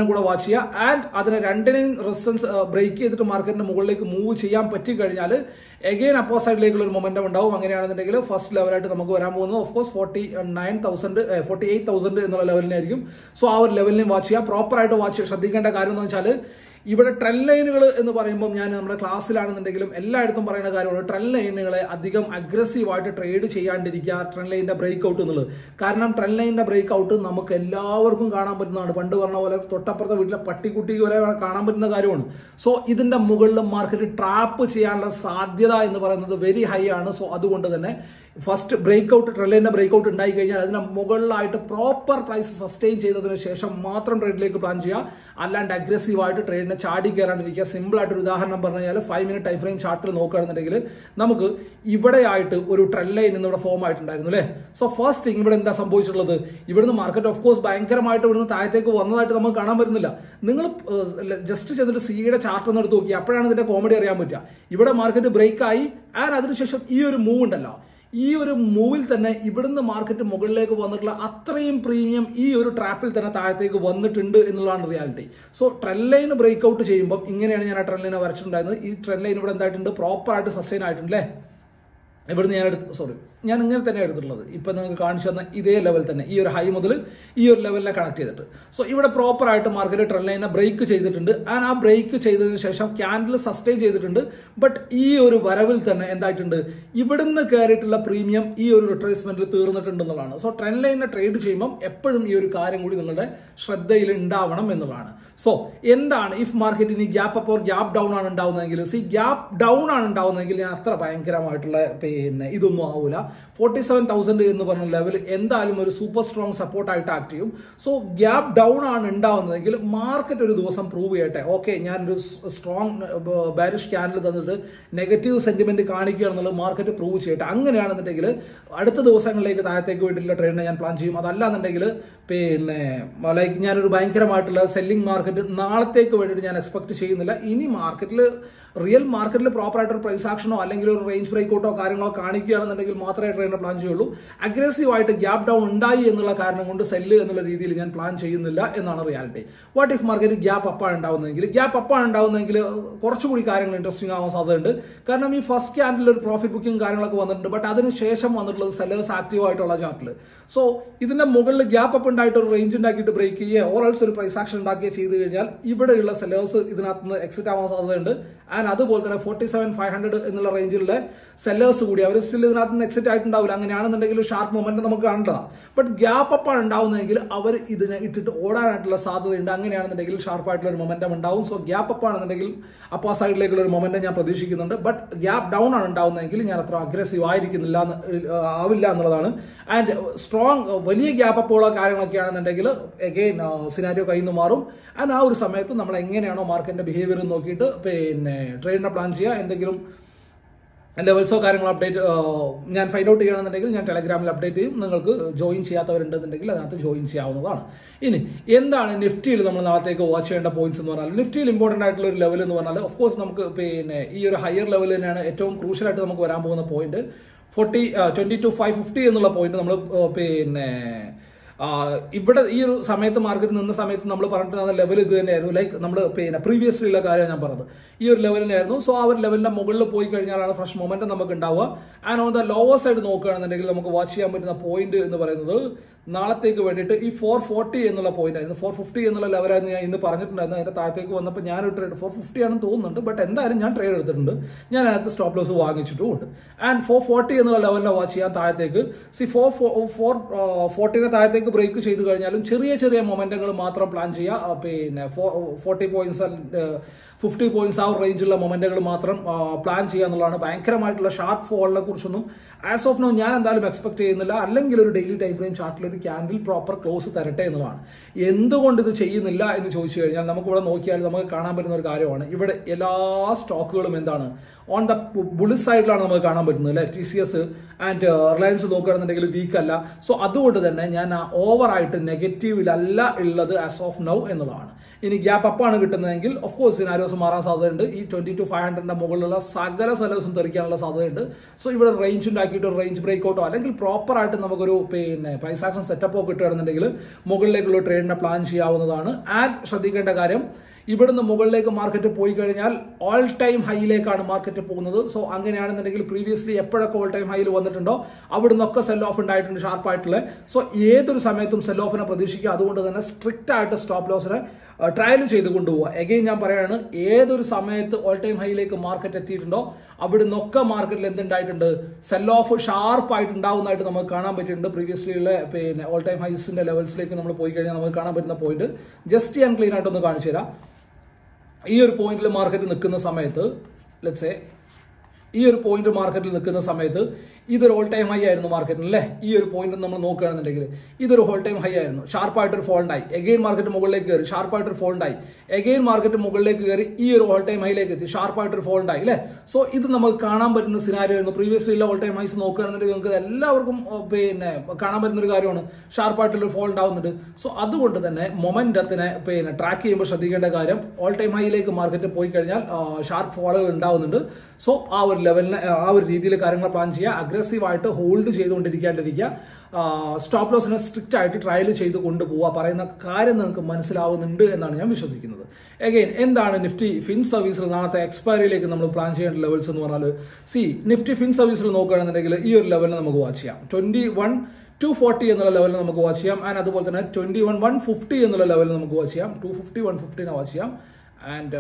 മൊമെന്റം കൂടെ വാച്ച് ചെയ്യുക ആൻഡ് അതിനെ രണ്ടിനെയും റെസിസ്റ്റൻസ് ബ്രേക്ക് ചെയ്തിട്ട് മാർക്കറ്റിന്റെ മുകളിലേക്ക് മൂവ് ചെയ്യാൻ പറ്റി കഴിഞ്ഞാൽ എഗെയിൻ അപ്പോ സൈഡിലേക്കുള്ള ഒരു മൊമെന്റം ഉണ്ടാവും അങ്ങനെയാണെന്നുണ്ടെങ്കിൽ ഫസ്റ്റ് ലെവലായിട്ട് നമുക്ക് വരാൻ പോകുന്നത് of course forty nine thousand forty eight thousand എന്നുള്ള ലെവലിനായിരിക്കും സോ ആ ഒരു ലെവലിനെ വാച്ച് ചെയ്യുക പ്രോപ്പറായിട്ട് വാച്ച് ശ്രദ്ധിക്കേണ്ട കാര്യം എന്ന് വെച്ചാൽ ഇവിടെ ട്രെൻ ലൈനുകൾ എന്ന് പറയുമ്പോൾ ഞാൻ നമ്മുടെ ക്ലാസ്സിലാണെന്നുണ്ടെങ്കിലും എല്ലായിടത്തും പറയുന്ന കാര്യമാണ് ട്രെൻ ലൈനുകളെ അധികം അഗ്രസീവായിട്ട് ട്രേഡ് ചെയ്യാണ്ടിരിക്കുക ട്രെൻ ലൈനിന്റെ ബ്രേക്ക് ഔട്ട് എന്നുള്ളത് കാരണം ട്രെൻ ലൈനിന്റെ ബ്രേക്ക് ഔട്ട് നമുക്ക് എല്ലാവർക്കും കാണാൻ പറ്റുന്നതാണ് പണ്ട് പറഞ്ഞ പോലെ തൊട്ടപ്പുറത്തെ വീട്ടിലെ പട്ടിക്കുട്ടി വരെ കാണാൻ പറ്റുന്ന കാര്യമാണ് സോ ഇതിന്റെ മുകളിൽ മാർക്കറ്റ് ട്രാപ്പ് ചെയ്യാനുള്ള സാധ്യത എന്ന് പറയുന്നത് വെരി ഹൈ ആണ് സോ അതുകൊണ്ട് തന്നെ ഫസ്റ്റ് ബ്രേക്ക് ഔട്ട് ട്രെല്ലിന്റെ ബ്രേക്ക് ഔട്ട് ഉണ്ടായി കഴിഞ്ഞാൽ അതിന് മുകളിലായിട്ട് പ്രോപ്പർ പ്രൈസ് സസ്റ്റെയിൻ ചെയ്തതിന് ശേഷം മാത്രം ട്രേഡിലേക്ക് പ്ലാൻ ചെയ്യുക അല്ലാണ്ട് അഗ്രസീവ് ആയിട്ട് ട്രേഡിനെ ചാടി കയറാണ്ടിരിക്കുക സിമ്പിൾ ആയിട്ട് ഒരു ഉദാഹരണം പറഞ്ഞു കഴിഞ്ഞാൽ ഫൈവ് മിനിറ്റ് ടൈം ഫ്രെയിം ചാർട്ടിൽ നോക്കുകയാണെന്നുണ്ടെങ്കിൽ നമുക്ക് ഇവിടെയായിട്ട് ഒരു ട്രെൽ ലൈൻ ഇന്നിവിടെ ഫോം ആയിട്ടുണ്ടായിരുന്നു അല്ലേ സോ ഫസ്റ്റ് തിങ് ഇവിടെ എന്താ സംഭവിച്ചിട്ടുള്ളത് ഇവിടുന്ന് മാർക്കറ്റ് ഓഫ് കോഴ്സ് ഭയങ്കരമായിട്ട് ഇവിടുന്ന് താഴത്തേക്ക് വന്നതായിട്ട് നമുക്ക് കാണാൻ പറ്റുന്നില്ല നിങ്ങൾ ജസ്റ്റ് ചെന്നിട്ട് സിയുടെ ചാർട്ട് ഒന്ന് എടുത്ത് നോക്കി അപ്പോഴാണ് ഇതിന്റെ കോമഡി അറിയാൻ പറ്റുക ഇവിടെ മാർക്കറ്റ് ബ്രേക്ക് ആയി ആൻഡ് അതിനുശേഷം ഈ ഒരു മൂവ് ഉണ്ടല്ലോ ഈ ഒരു മൂവിൽ തന്നെ ഇവിടുന്ന് മാർക്കറ്റ് മുകളിലേക്ക് വന്നിട്ടുള്ള അത്രയും പ്രീമിയം ഈ ഒരു ട്രാപ്പിൽ തന്നെ താഴത്തേക്ക് വന്നിട്ടുണ്ട് എന്നുള്ളതാണ് reality so trend line break out ചെയ്യുമ്പോൾ ഇങ്ങനെയാണ് ഞാൻ ആ ട്രെൻ ലൈനെ വരച്ചിട്ടുണ്ടായിരുന്നത് ഈ ട്രെൻ ലൈൻ ഇവിടെ എന്തായിട്ടുണ്ട് പ്രോപ്പർ ആയിട്ട് സസ്റ്റൈൻ ആയിട്ടുണ്ട് അല്ലേ ഇവിടുന്ന് ഞാൻ എടുത്ത് സോറി ഞാൻ ഇങ്ങനെ തന്നെ എടുത്തിട്ടുള്ളത് ഇപ്പൊ നിങ്ങൾക്ക് കാണിച്ചു തന്ന ഇതേ ലെവൽ തന്നെ ഈ ഒരു ഹൈ മുതൽ ഈ ഒരു ലെവലിനെ കണക്ട് ചെയ്തിട്ട് സോ ഇവിടെ പ്രോപ്പർ ആയിട്ട് മാർക്കറ്റ് ട്രെൻഡ് ലൈനെ ബ്രേക്ക് ചെയ്തിട്ടുണ്ട് ആൻഡ് ആ ബ്രേക്ക് ചെയ്തതിന് ശേഷം ക്യാൻഡിൽ സസ്റ്റെയിൻ ചെയ്തിട്ടുണ്ട് ബട്ട് ഈ ഒരു വരവിൽ തന്നെ എന്തായിട്ടുണ്ട് ഇവിടുന്ന് കയറിയിട്ടുള്ള പ്രീമിയം ഈ ഒരു റിട്രേസ്മെന്റിൽ തീർന്നിട്ടുണ്ട് എന്നുള്ളതാണ് സോ ട്രെൻഡ് ലൈനെ ട്രേഡ് ചെയ്യുമ്പോൾ എപ്പോഴും ഈ ഒരു കാര്യം കൂടി നിങ്ങളുടെ ശ്രദ്ധയിൽ ഉണ്ടാവണം എന്നുള്ളതാണ് സോ എന്താണ് ഇഫ് മാർക്കറ്റ് ഇനി gap up or gap down ആണ് ഉണ്ടാവുന്നതെങ്കിൽ സി ഗ്യാപ്പ് ഡൗൺ ആണ് ഉണ്ടാവുന്നതെങ്കിൽ ഞാൻ അത്ര ഭയങ്കരമായിട്ടുള്ള പിന്നെ ഇതൊന്നും ആവൂല ഫോർട്ടി സെവൻ തൗസൻഡ് എന്ന് പറഞ്ഞ ലെവൽ എന്തായാലും ഒരു സൂപ്പർ സ്ട്രോങ് സപ്പോർട്ടായിട്ട് ആക്ട് ചെയ്യും സോ ഗ്യാപ്പ് ഡൗൺ ആണ് ഉണ്ടാവുന്നതെങ്കിൽ മാർക്കറ്റ് ഒരു ദിവസം പ്രൂവ് ചെയ്യട്ടെ ഓക്കെ ഞാനൊരു സ്ട്രോങ് ബാരിഷ് ക്യാൻഡിൽ തന്നിട്ട് നെഗറ്റീവ് സെന്റിമെന്റ് കാണിക്കുകയാണെന്നുള്ളത് മാർക്കറ്റ് പ്രൂവ് ചെയ്യട്ടെ അങ്ങനെയാണെന്നുണ്ടെങ്കിൽ അടുത്ത ദിവസങ്ങളിലേക്ക് താഴത്തേക്ക് വേണ്ടിയിട്ടുള്ള ട്രെയിനിനെ ഞാൻ പ്ലാൻ ചെയ്യും അതല്ലാന്നുണ്ടെങ്കിൽ പിന്നെ ലൈക്ക് ഞാനൊരു ഭയങ്കരമായിട്ടുള്ള സെല്ലിംഗ് മാർക്കറ്റ് നാളത്തേക്ക് വേണ്ടിയിട്ട് ഞാൻ എക്സ്പെക്ട് ചെയ്യുന്നില്ല ഇനി മാർക്കറ്റിൽ റിയൽ മാർക്കറ്റിൽ പ്രോപ്പർ ആയിട്ട് ഒരു പ്രൈസ് ആക്ഷനോ അല്ലെങ്കിൽ ഒരു റേഞ്ച് ബ്രേക്കൗട്ടോ കാര്യങ്ങളോ കാണിക്കുകയാണെന്നുണ്ടെങ്കിൽ മാത്രമേ ട്രെയിനർ പ്ലാൻ ചെയ്യുള്ളൂ അഗ്രസീവ് ആയിട്ട് ഗ്യാപ്പ് ഡൗൺ ഉണ്ടായി എന്നുള്ള കാരണം കൊണ്ട് സെല്ല് എന്നുള്ള രീതിയിൽ ഞാൻ പ്ലാൻ ചെയ്യുന്നില്ല എന്നാണ് reality what if market gap അപ്പാണ് ഉണ്ടാവുന്നതെങ്കിൽ ഗ്യാപ്പ് അപ്പാണ് ഉണ്ടാവുന്നതെങ്കിൽ കുറച്ചുകൂടി കാര്യങ്ങൾ ഇൻട്രസ്റ്റിംഗ് ആവാൻ സാധ്യതയുണ്ട് കാരണം ഈ ഫസ്റ്റ് ക്യാൻഡിൽ ഒരു പ്രോഫിറ്റ് ബുക്കിംഗ് കാര്യങ്ങളൊക്കെ വന്നിട്ടുണ്ട് ബട്ട് അതിന് ശേഷം വന്നിട്ടുള്ളത് സെല്ലേഴ്സ് ആക്റ്റീവ് ആയിട്ടുള്ള ചാർട്ടിൽ സോ ഇതിന്റെ മുകളിൽ ഗ്യാപ്പ് അപ്പ് ഉണ്ടായിട്ട് ഒരു റേഞ്ച് ഉണ്ടാക്കിയിട്ട് ബ്രേക്ക് ചെയ്യുക ഓറൽസ് ഒരു പ്രൈസ് ആക്ഷൻ ഉണ്ടാക്കിയ ചെയ്ത് കഴിഞ്ഞാൽ ഇവിടെയുള്ള സെല്ലേഴ്സ് ഇതിനകത്ത് നിന്ന് എക്സിറ്റ് ആവാൻ സാധ്യതയുണ്ട് ആൻഡ് അതുപോലെ തന്നെ ഫോർട്ടി സെവൻ ഫൈവ് ഹൺഡ്രഡ് എന്നുള്ള റേഞ്ചിലുള്ള സെല്ലേഴ്സ് കൂടി അവർ സ്റ്റിൽ ഇതിനകത്ത് നിന്ന് എക്സിറ്റ് ആയിട്ടുണ്ടാവില്ല അങ്ങനെയാണെന്നുണ്ടെങ്കിൽ ഷാർപ്പ് മൊമെന്റ് നമുക്ക് കാണേണ്ടതാണ് ബട്ട് ഗ്യാപ്പ് അപ്പ് ആണ് ഉണ്ടാവുന്നതെങ്കിൽ അവർ ഇതിനെ ഇട്ടിട്ട് ഓടാനായിട്ടുള്ള സാധ്യതയുണ്ട് അങ്ങനെയാണെന്നുണ്ടെങ്കിൽ ഷാർപ്പായിട്ടുള്ള ഒരു മൊമെന്റം ഉണ്ടാവും സോ ഗ്യാപ്പ് അപ്പ് ആണെന്നുണ്ടെങ്കിൽ അപ്പോൾ ആ സൈഡിലേക്കുള്ള ഒരു മൊമെന്റം ഞാൻ പ്രതീക്ഷിക്കുന്നുണ്ട് ബട്ട് ഗ്യാപ്പ് ഡൗൺ ആണ് ഉണ്ടാവുന്നതെങ്കിൽ ഞാൻ അത്ര അഗ്രസീവ് ആയിരിക്കുന്നില്ല എന്ന് ആവില്ല എന്നുള്ളതാണ് ആൻഡ് സ്ട്രോങ് വലിയ ഗ്യാപ്പ് അപ്പുള്ള കാര്യങ്ങളൊക്കെ ആണെന്നുണ്ടെങ്കിൽ എഗെയിൻ സിനാരിയോ കയ്യിൽ നിന്ന് മാറും ആൻഡ് ആ ഒരു സമയത്ത് നമ്മൾ എങ്ങനെയാണോ മാർക്കറ്റിന്റെ ബിഹേവിയർ നോക്കിയിട്ട് പിന്നെ ട്രേഡിനെ പ്ലാൻ ചെയ്യുക എന്തെങ്കിലും ലെവൽസോ കാര്യങ്ങളോ അപ്ഡേറ്റ് ഞാൻ ഫൈൻഡ് ഔട്ട് ചെയ്യണമെന്നുണ്ടെങ്കിൽ ഞാൻ ടെലഗ്രാമിൽ അപ്ഡേറ്റ് ചെയ്യും നിങ്ങൾക്ക് ജോയിൻ ചെയ്യാത്തവരുണ്ടെന്നുണ്ടെങ്കിൽ അതിനകത്ത് ജോയിൻ ചെയ്യാവുന്നതാണ് ഇനി എന്താണ് നിഫ്റ്റിയിൽ നമ്മൾ നാളത്തേക്ക് വാച്ച് ചെയ്യേണ്ട പോയിന്റ്സ് എന്ന് പറഞ്ഞാൽ നിഫ്റ്റിയിൽ ഇമ്പോർട്ടന്റ് ആയിട്ടുള്ള ഒരു ലെവൽ എന്ന് പറഞ്ഞാൽ ഓഫ് കോഴ്സ് നമുക്ക് പിന്നെ ഈ ഒരു ഹയർ ലെവൽ തന്നെയാണ് ഏറ്റവും ക്രൂഷ്യൽ ആയിട്ട് നമുക്ക് വരാൻ പോകുന്ന point forty twenty two five fifty എന്നുള്ള പോയിന്റ് നമ്മൾ പിന്നെ ഇവിടെ ഈ ഒരു സമയത്ത് മാർക്കറ്റ് നിന്ന സമയത്ത് നമ്മൾ പറഞ്ഞിട്ടുള്ള ലെവൽ ഇത് തന്നെയായിരുന്നു ലൈക്ക് നമ്മൾ പിന്നെ പ്രീവിയസ്ലി ഉള്ള കാര്യം ഞാൻ പറഞ്ഞത് ഈ ഒരു ലെവലിനായിരുന്നു സോ ആ ഒരു ലെവലിന്റെ മുകളിൽ പോയി കഴിഞ്ഞാലാണ് ഫ്രഷ് മൊമെന്റ് നമുക്ക് ഉണ്ടാവുക and on the lower side നോക്കുകയാണെന്നുണ്ടെങ്കിൽ നമുക്ക് വാച്ച് ചെയ്യാൻ പറ്റുന്ന പോയിന്റ് എന്ന് പറയുന്നത് നാളത്തേക്ക് വേണ്ടിയിട്ട് ഈ ഫോർ ഫോർട്ടി എന്നുള്ള പോയിന്റ് ആയിരുന്നു ഫോർ ഫിഫ്റ്റി എന്നുള്ള ലെവലായിരുന്നു ഞാൻ ഇന്ന് പറഞ്ഞിട്ടുണ്ടായിരുന്നു അതിന്റെ താഴത്തേക്ക് വന്നപ്പോൾ ഞാൻ ഒരു ട്രേഡ് ഫോർ ഫിഫ്റ്റി ആണെന്ന് തോന്നുന്നുണ്ട് ബട്ട് എന്തായാലും ഞാൻ ട്രേഡ് എടുത്തിട്ടുണ്ട് ഞാൻ അതിനകത്ത് സ്റ്റോപ്പ് ലോസ് വാങ്ങിച്ചിട്ടുമുണ്ട് ആൻഡ് ഫോർ ഫോർട്ടി എന്നുള്ള ലെവലിനെ വാച്ച് ചെയ്യാൻ താഴത്തേക്ക് സി ഫോർ ഫോർ ഫോർട്ടിനെ താഴത്തേക്ക് ബ്രേക്ക് ചെയ്ത് കഴിഞ്ഞാലും ചെറിയ ചെറിയ മൊമെന്റങ്ങൾ മാത്രം പ്ലാൻ ചെയ്യുക പിന്നെ ഫോർട്ടി പോയിന്റ്സ് ഫിഫ്റ്റി പോയിന്റ്സ് ആ റേഞ്ചുള്ള മൊമെന്റുകൾ മാത്രം പ്ലാൻ ചെയ്യുക എന്നുള്ളതാണ് ഭയങ്കരമായിട്ടുള്ള ഷാർപ്പ് ഫോളിനെ കുറിച്ചൊന്നും ആസ് ഓഫ് നോ ഞാൻ എന്തായാലും എക്സ്പെക്ട് ചെയ്യുന്നില്ല അല്ലെങ്കിൽ ഒരു ഡെയിലി ടൈം ഫ്രെയിം ചാർട്ടിൽ ഒരു ക്യാൻഡിൽ പ്രോപ്പർ ക്ലോസ് തരട്ടെ എന്നുള്ളതാണ് എന്തുകൊണ്ട് ഇത് ചെയ്യുന്നില്ല എന്ന് ചോദിച്ചു കഴിഞ്ഞാൽ നമുക്ക് ഇവിടെ നോക്കിയാൽ നമുക്ക് കാണാൻ പറ്റുന്ന ഒരു കാര്യമാണ് ഇവിടെ എല്ലാ സ്റ്റോക്കുകളും എന്താണ് ഓൺ ദ ബുളിസ് സൈഡിലാണ് നമുക്ക് കാണാൻ പറ്റുന്നത് അല്ലെ T C S and Reliance നോക്കുകയാണെന്നുണ്ടെങ്കിൽ വീക്ക് അല്ല സോ അതുകൊണ്ട് തന്നെ ഞാൻ ഓവറായിട്ട് നെഗറ്റീവിലല്ല ഉള്ളത് ആസ് ഓഫ് നൗ എന്നുള്ളതാണ് ഇനി ഗ്യാപ്പ് അപ്പാണ് കിട്ടുന്നതെങ്കിൽ ഓഫ് കോഴ്സ് സിനാരോസ് സെല്ലേഴ്സ് മാറാൻ സാധ്യതയുണ്ട് ഈ ട്വന്റി ടു ഫൈവ് ഹൺഡ്രഡിന്റെ മുകളിലുള്ള സകല സെല്ലേഴ്സും തെറിക്കാനുള്ള സാധ്യതയുണ്ട് സോ ഇവിടെ റേഞ്ച് ഉണ്ടാക്കിയിട്ട് ഒരു റേഞ്ച് ബ്രേക്കൗട്ടോ അല്ലെങ്കിൽ പ്രോപ്പർ ആയിട്ട് നമുക്കൊരു പിന്നെ പ്രൈസ് ആക്ഷൻ സെറ്റപ്പോ കിട്ടുകയാണെന്നുണ്ടെങ്കിൽ മുകളിലേക്കുള്ള ട്രേഡിനെ പ്ലാൻ ചെയ്യാവുന്നതാണ് ആൻഡ് ശ്രദ്ധിക്കേണ്ട കാര്യം ഇവിടുന്ന് മുകളിലേക്ക് മാർക്കറ്റ് പോയി കഴിഞ്ഞാൽ ഓൾ ടൈം ഹൈയിലേക്കാണ് മാർക്കറ്റ് പോകുന്നത് സോ അങ്ങനെയാണെന്നുണ്ടെങ്കിൽ പ്രീവിയസ്ലി എപ്പോഴൊക്കെ ഓൾ ടൈം ഹൈയിൽ വന്നിട്ടുണ്ടോ അവിടുന്നൊക്കെ സെൽ ഓഫ് ഉണ്ടായിട്ടുണ്ട് ഷാർപ്പായിട്ടുള്ള സോ ഏതൊരു സമയത്തും സെൽ ഓഫിനെ പ്രതീക്ഷിക്കുക അതുകൊണ്ട് തന്നെ സ്ട്രിക്റ്റ് ആയിട്ട് സ്റ്റോപ്പ് ലോസിനെ ട്രയൽ ചെയ്ത് കൊണ്ടുപോവുക എഗെയിൻ ഞാൻ പറയാണ് ഏതൊരു സമയത്ത് ഓൾ ടൈം ഹൈയിലേക്ക് മാർക്കറ്റ് എത്തിയിട്ടുണ്ടോ അവിടുന്നൊക്കെ മാർക്കറ്റിൽ എന്തുണ്ടായിട്ടുണ്ട് സെൽ ഓഫ് ഷാർപ്പായിട്ട് ഉണ്ടാവുന്നതായിട്ട് നമുക്ക് കാണാൻ പറ്റിയിട്ടുണ്ട് പ്രീവിയസ്ലി ഉള്ള പിന്നെ ഓൾ ടൈം ഹൈസിന്റെ ലെവൽസിലേക്ക് നമ്മൾ പോയി കഴിഞ്ഞാൽ നമുക്ക് കാണാൻ പറ്റുന്ന പോയിന്റ് ജസ്റ്റ് ഞാൻ ക്ലീൻ ആയിട്ടൊന്ന് കാണിച്ചു തരാം ഈ ഒരു പോയിന്റിൽ മാർക്കറ്റ് നിൽക്കുന്ന സമയത്ത് ലെറ്റ്സേ ഈ ഒരു പോയിന്റ് മാർക്കറ്റിൽ നിൽക്കുന്ന സമയത്ത് ഇതൊരു ഓൾ ടൈം ഹൈ ആയിരുന്നു മാർക്കറ്റിൽ അല്ലേ ഈ ഒരു പോയിന്റ് നമ്മൾ നോക്കുകയാണെന്നുണ്ടെങ്കിൽ ഇതൊരു ഓൾ ടൈം ഹൈ ആയിരുന്നു ഷാർപ്പായിട്ടൊരു ഫോൾ ഉണ്ടായി എഗെയിൻ മാർക്കറ്റ് മുകളിലേക്ക് കയറി ഷാർപ്പായിട്ടൊരു ഫോൾ ഉണ്ടായി എഗെയിൻ മാർക്കറ്റ് മുകളിലേക്ക് കയറി ഈ ഒരു ഓൾ ടൈം ഹൈയിലേക്ക് എത്തി ഷാർപ്പായിട്ടൊരു ഫോൾ ഉണ്ടായി അല്ലേ സോ ഇത് നമുക്ക് കാണാൻ പറ്റുന്ന സിനാരിയോ ആയിരുന്നു പ്രീവിയസ്ലി ഉള്ള ഓൾ ടൈം ഹൈസ് നോക്കുകയാണെന്നുണ്ടെങ്കിൽ നിങ്ങൾക്ക് എല്ലാവർക്കും ഓ, പിന്നെ കാണാൻ പറ്റുന്ന ഒരു കാര്യമാണ് ഷാർപ്പായിട്ടുള്ള ഫോൾ ഉണ്ടാവുന്നുണ്ട് സോ അതുകൊണ്ട് തന്നെ മൊമെന്റത്തിനെ പിന്നെ ട്രാക്ക് ചെയ്യുമ്പോൾ ശ്രദ്ധിക്കേണ്ട കാര്യം ഓൾ ടൈം ഹൈയിലേക്ക് മാർക്കറ്റ് പോയി കഴിഞ്ഞാൽ ഷാർപ്പ് ഫോളുകൾ ഉണ്ടാവുന്നുണ്ട് സോ ആ ഒരു ലെവലിന് ആ ഒരു രീതിയിൽ കാര്യങ്ങൾ പ്ലാൻ ചെയ്യുക അഗ്രസീവ് ആയിട്ട് ഹോൾഡ് ചെയ്തുകൊണ്ടിരിക്കാണ്ടിരിക്കുക സ്റ്റോപ്പ് ലോസിനെ സ്ട്രിക്റ്റ് ആയിട്ട് ട്രയൽ ചെയ്ത് കൊണ്ടുപോവുക പറയുന്ന കാര്യം നിങ്ങൾക്ക് മനസ്സിലാവുന്നുണ്ട് എന്നാണ് ഞാൻ വിശ്വസിക്കുന്നത് എഗെയിൻ എന്താണ് നിഫ്റ്റി ഫിൻ സർവീസിൽ നാളത്തെ എക്സ്പയറിയിലേക്ക് നമ്മൾ പ്ലാൻ ചെയ്യേണ്ട ലെവൽസ് എന്ന് പറഞ്ഞാൽ സി നിഫ്റ്റി ഫിൻ സർവീസിൽ നോക്കുകയാണെന്നുണ്ടെങ്കിൽ ഈ ഒരു ലെവലിൽ നമുക്ക് വാച്ച് ചെയ്യാം ട്വന്റി വൺ ടു ഫോർട്ടി എന്നുള്ള ലെവലിൽ നമുക്ക് വാച്ച് ചെയ്യാം ആൻഡ് അതുപോലെ തന്നെ ട്വന്റി വൺ വൺ ഫിഫ്റ്റി എന്നുള്ള ലെവലിൽ നമുക്ക് വാച്ച് ചെയ്യാം ടു ഫിഫ്റ്റി വൺ ഫിഫ്റ്റിനെ വാച്ച് ചെയ്യാം ആൻഡ്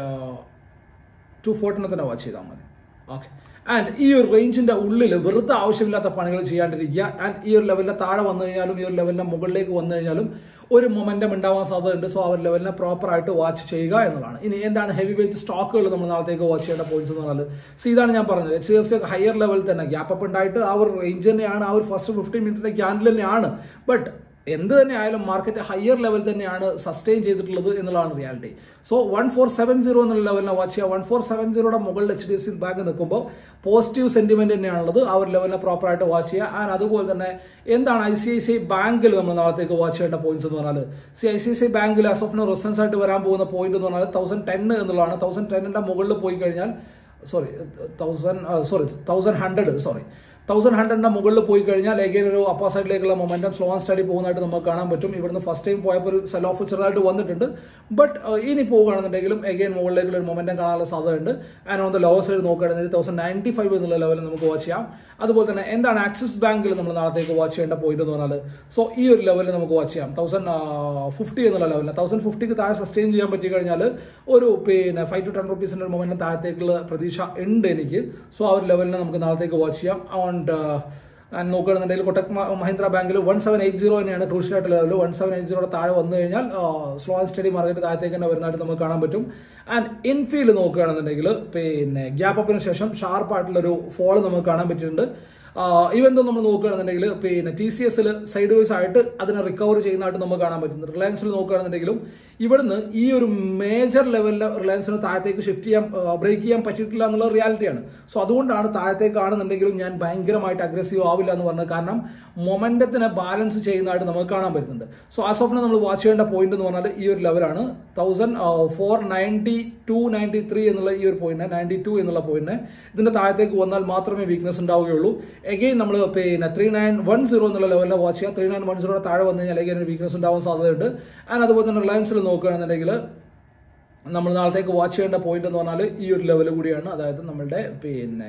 ടു ഫോർട്ടിനെ തന്നെ വാച്ച് ചെയ്താൽ മതി ഓക്കെ ആൻഡ് ഈ ഒരു റേഞ്ചിന്റെ ഉള്ളിൽ വെറുതെ ആവശ്യമില്ലാത്ത പണികൾ ചെയ്യാണ്ടിരിക്കുക ആൻഡ് ഈ ഒരു ലെവലിന്റെ താഴെ വന്നു കഴിഞ്ഞാലും ഈ ഒരു ലെവലിന്റെ മുകളിലേക്ക് വന്നു കഴിഞ്ഞാലും ഒരു മൊമെന്റം ഉണ്ടാവാൻ സാധ്യതയുണ്ട് സോ ആ ഒരു ലെവലിനെ പ്രോപ്പർ ആയിട്ട് വാച്ച് ചെയ്യുക എന്നുള്ളതാണ് ഇനി എന്താണ് ഹെവി വെയിറ്റ് സ്റ്റോക്കുകൾ നമ്മൾ നാളത്തേക്ക് വാച്ച് ചെയ്യേണ്ട പോയിന്റ്സ് എന്ന് പറഞ്ഞാൽ സോ ഇതാണ് ഞാൻ പറഞ്ഞത് H D F C higher ലെവലിൽ തന്നെ ഗ്യാപ്പ് അപ്പ് ഉണ്ടായിട്ട് ആ ഒരു റേഞ്ച് തന്നെയാണ് ആ ഒരു ഫസ്റ്റ് ഫിഫ്റ്റീൻ മിനിറ്റിന്റെ ക്യാൻഡിൽ തന്നെയാണ് ബട്ട് എന്ത് തന്നെ ആയാലും മാർക്കറ്റ് ഹയർ ലെവൽ തന്നെയാണ് സസ്റ്റെയിൻ ചെയ്തിട്ടുള്ളത് എന്നുള്ളതാണ് reality so one four seven zero എന്നുള്ള ലെവലിനെ വാച്ച് ചെയ്യുക വൺ ഫോർ സെവൻ സീറോയുടെ മുകളിൽ H D F C bank നിൽക്കുമ്പോൾ പോസിറ്റീവ് സെന്റിമെന്റ് തന്നെയാണുള്ളത് ആ ഒരു ലെവലിനെ പ്രോപ്പർ ആയിട്ട് വാച്ച് ചെയ്യുക ആൻഡ് അതുപോലെ തന്നെ എന്താണ് I C I C I ബാങ്കിൽ നമ്മൾ നാളത്തേക്ക് വാച്ച് ചെയ്യേണ്ട പോയിന്റ്സ് എന്ന് പറഞ്ഞാൽ C I C I C I ബാങ്കിൽ ആസ് ഓഫ് നോ റെസൻസ് ആയിട്ട് വരാൻ പോകുന്ന പോയിന്റ് എന്ന് പറഞ്ഞാൽ തൗസൻഡ് ടെൻ എന്നുള്ളതാണ് തൗസൻഡ് ടെന്നിന്റെ മുകളിൽ പോയി കഴിഞ്ഞാൽ sorry thousand sorry thousand hundred sorry thousand ഹൺഡ്രഡിന്റെ മുകളിൽ പോയി കഴിഞ്ഞാൽ എഗെയിൻ ഒരു അപ്പർ സൈഡിലേക്കുള്ള മൊമെന്റം സ്ലോ ആൻഡ് സ്റ്റഡി പോകുന്നതായിട്ട് നമുക്ക് കാണാൻ പറ്റും ഇവിടുന്ന് ഫസ്റ്റ് ടൈം പോയപ്പോൾ ഒരു സെൽ ഓഫ് ചെറുതായിട്ട് വന്നിട്ടുണ്ട് ബട്ട് ഇനി പോകുകയാണെന്നുണ്ടെങ്കിലും എഗെയിൻ മുകളിലേക്കുള്ള ഒരു മൊമെന്റം കാണാനുള്ള സാധ്യതയുണ്ട് and on the lower side നോക്കുകയാണെങ്കിൽ തൗസൻഡ് നയൻറ്റി ഫൈവ് എന്നുള്ള ലെവലിൽ നമുക്ക് വാച്ച് ചെയ്യാം അതുപോലെ തന്നെ എന്താണ് ആക്സിസ് ബാങ്കിൽ നമ്മൾ നാളത്തേക്ക് വാച്ച് ചെയ്യേണ്ട പോയിന്റ് എന്ന് പറഞ്ഞാൽ സോ ഈ ഒരു ലെവലിൽ നമുക്ക് വാച്ച് ചെയ്യാം തൗസൻഡ് ഫിഫ്റ്റി എന്നുള്ള ലെവലിൽ തൗസൻഡ് ഫിഫ്റ്റിക്ക് താഴെ സസ്റ്റെയിൻ ചെയ്യാൻ പറ്റി കഴിഞ്ഞാൽ ഒരു പിന്നെ ഫൈവ് ടു ടെൻ റുപ്പീസിന്റെ ഒരു മൊമെന്റം താഴത്തേക്കുള്ള പ്രതീക്ഷ ഉണ്ട് എനിക്ക് സോ ആ ഒരു ലെവലിനെ നമുക്ക് നാളത്തേക്ക് വാച്ച് ചെയ്യാം ആൻഡ് നോക്കുകയാണെന്നുണ്ടെങ്കിൽ കൊട്ടക് മ- മഹീന്ദ്ര ബാങ്കിൽ വൺ സെവൻ എയ്റ്റ് സീറോ തന്നെയാണ് ക്രൂഷ്യൽ ആയിട്ടുള്ള level one seven eight zero താഴെ വന്നു കഴിഞ്ഞാൽ സ്ലോ ആൻഡ് സ്റ്റഡി മാർക്കറ്റ് താഴത്തേക്ക് തന്നെ വരുന്നതായിട്ട് നമുക്ക് കാണാൻ പറ്റും ആൻഡ് ഇൻഫീൽ നോക്കുകയാണെന്നുണ്ടെങ്കിൽ പിന്നെ ഗ്യാപ്പ് അപ്പിന് ശേഷം ഷാർപ്പായിട്ടുള്ള ഒരു ഫോൾ നമുക്ക് കാണാൻ പറ്റിയിട്ടുണ്ട് ഈവൻ ദോ നമ്മൾ നോക്കുകയാണെന്നുണ്ടെങ്കിൽ പിന്നെ ടി സി എസിൽ സൈഡ് വൈസ് ആയിട്ട് അതിനെ റിക്കവർ ചെയ്യുന്നതായിട്ട് നമുക്ക് കാണാൻ പറ്റുന്നത് റിലയൻസിൽ നോക്കുകയാണെന്നുണ്ടെങ്കിലും ഇവിടുന്ന് ഈ ഒരു മേജർ ലെവലിൽ റിലയൻസിന് താഴത്തേക്ക് ഷിഫ്റ്റ് ചെയ്യാൻ ബ്രേക്ക് ചെയ്യാൻ പറ്റിയിട്ടില്ല എന്നുള്ള റിയാലിറ്റിയാണ് സോ അതുകൊണ്ടാണ് താഴത്തേക്ക് ആണെന്നുണ്ടെങ്കിലും ഞാൻ ഭയങ്കരമായിട്ട് അഗ്രസീവ് ആവില്ല എന്ന് പറഞ്ഞത് കാരണം മൊമെന്റത്തിനെ ബാലൻസ് ചെയ്യുന്നതായിട്ട് നമുക്ക് കാണാൻ പറ്റുന്നുണ്ട് സോ ആസ് ഓഫ് നമ്മൾ വാച്ച് ചെയ്യേണ്ട പോയിന്റ് എന്ന് പറഞ്ഞാൽ ഈ ഒരു ലെവലാണ് thousand four ninety two ninety three എന്നുള്ള ഈ ഒരു പോയിന്റ് നയൻറ്റി ടു എന്നുള്ള പോയിന്റ് ഇതിന്റെ താഴത്തേക്ക് വന്നാൽ മാത്രമേ വീക്ക്നെസ് ഉണ്ടാവുകയുള്ളൂ എഗെയിൻ നമ്മൾ പിന്നെ ത്രീ നയൻ വൺ സീറോ എന്നുള്ള ലെവലിൽ വാച്ച് ചെയ്യാം ത്രീ നയൻ വൺ സീറോ താഴെ വന്നു കഴിഞ്ഞാൽ എഗെയിൻ ഒരു വീക്ക്നെസ് ഉണ്ടാവാൻ സാധ്യതയുണ്ട് ആൻഡ് അതുപോലെ തന്നെ റിലയൻസിൽ നോക്കുകയാണെന്നുണ്ടെങ്കിൽ നമ്മൾ നാളത്തേക്ക് വാച്ച് ചെയ്യേണ്ട പോയിന്റ് എന്ന് പറഞ്ഞാൽ ഈ ഒരു ലെവൽ കൂടിയാണ് അതായത് നമ്മളുടെ പിന്നെ